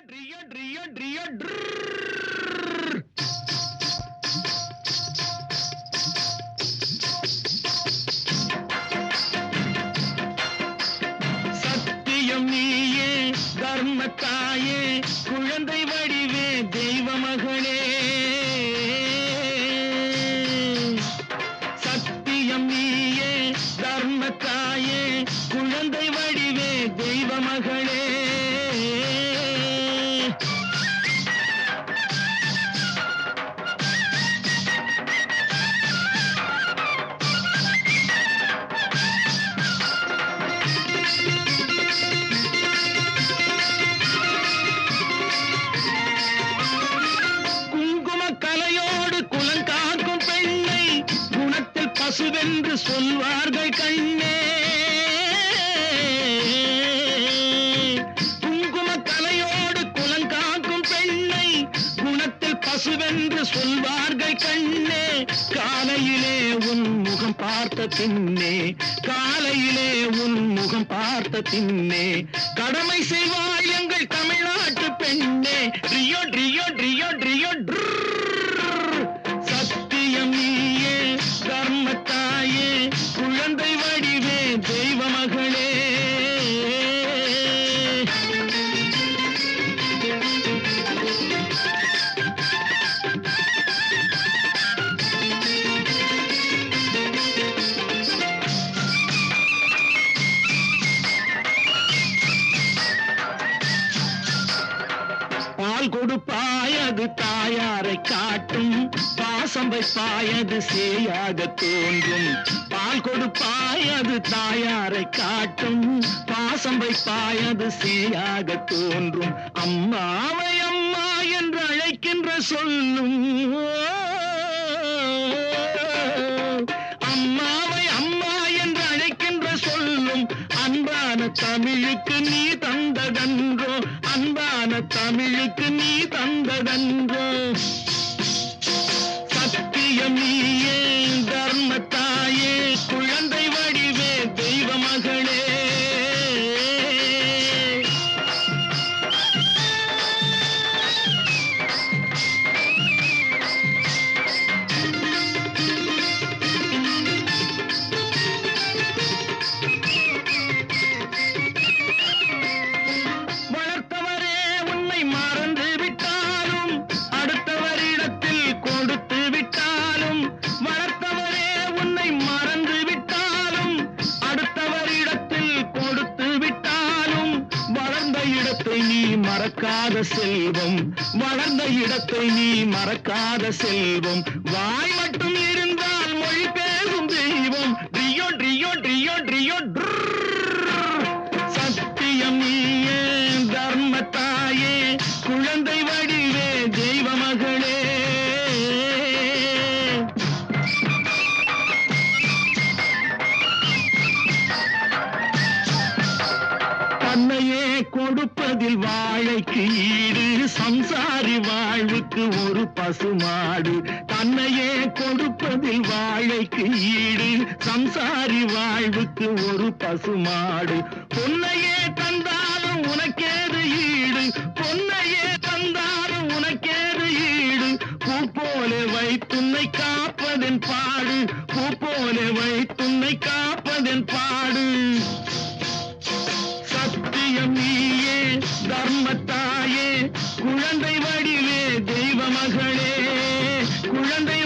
ட்ரியோ ட்ரியோ ட்ரியோ ட்ரர். சத்தியம் நீயே தர்மத்தாயே குழந்தை வடிவே தெய்வ மகளே சத்தியம் நீயே தர்மத்தாயே குழந்தை வடிவே தெய்வ மகளே குங்கும கலையோடு குலங்காக்கும் பெண்ணை குணத்தில் பசுவென்று சொல்வார்கள் கண்ணே குங்கும கலையோடு குலங்காக்கும் பெண்ணை குணத்தில் பசுவென்று சொல்வார்கள் கண்ணே காலையிலே உன் முகம் பார்த்த பின்னே காலையிலே உன் முகம் பார்த்த பின்னே கடமை செய்வாய் எங்கள் தமிழ்நாட்டு பெண்ணே ட்ரியோ ட்ரியோ ட்ரியோ ட்ரியோ ட்ரர். சத்தியம் நீயே தர்மத்தாயே குழந்தை வடிவே தெய்வ மகளே பால் கொடுப்பாய் அது தாயாரை காட்டும் பாசம் வைப்பாய் அது சேயாக தோன்றும் பால் கொடுப்பாய் அது தாயாரை காட்டும் பாசம் வைப்பாய் அது சேயாக தோன்றும் அம்மாவை அம்மா என்று அழைக்கின்ற சொல்லும் அம்மாவை அம்மா என்று அழைக்கின்ற சொல்லும் அன்பான தமிழுக்கு நீ தந்ததன்றோ அன்பான தமிழுக்கு நீ தந்ததன்றோ சத்தியம் நீயே தர்மத்தாயே குழந்தை வடிவே தெய்வ மகளே வளர்த்தவரே உன்னை மறந்து விட்டாலும் அடுத்தவரிடத்தில் கொடுத்து விட்டாலும் வளர்த்தவரே உன்னை மறந்து விட்டாலும் அடுத்தவரிடத்தில் கொடுத்து விட்டாலும் வளர்ந்த இடத்தை நீ மறக்காத செல்வம் வளர்ந்த இடத்தை நீ மறக்காத செல்வம் வாய் மட்டும் இருந்தால் மொழி பேசும் தெய்வம் ட்ரியோ ட்ரியோ ட்ரியோ ட்ரியோ ட்ரர். சத்தியம் நீயே தர்மத்தாயே குழந்தை வடிவே தெய்வ மகளே தன்னையே கொடுப்பதில் வாழைக்கு ஈடு சம்சாரி வாழ்வுக்கு ஒரு பசுமாடு தன்னையே கொடுப்பதில் வாழைக்கு ஈடு சம்சாரி வாழ்வுக்கு ஒரு பசுமாடு பொன்னையே தந்தாலும் உனக்கேது ஈடு பொன்னையே தந்தாலும் உனக்கேது ஈடு பூ போல வைத்துன்னை காப்பதன் பாடு பூ போல வைத்துன்னை காப்பதன் பாடு சத்தியம் நீயே தர்மத்தாயே குழந்தை வடிவே தெய்வ மகளே குழந்தை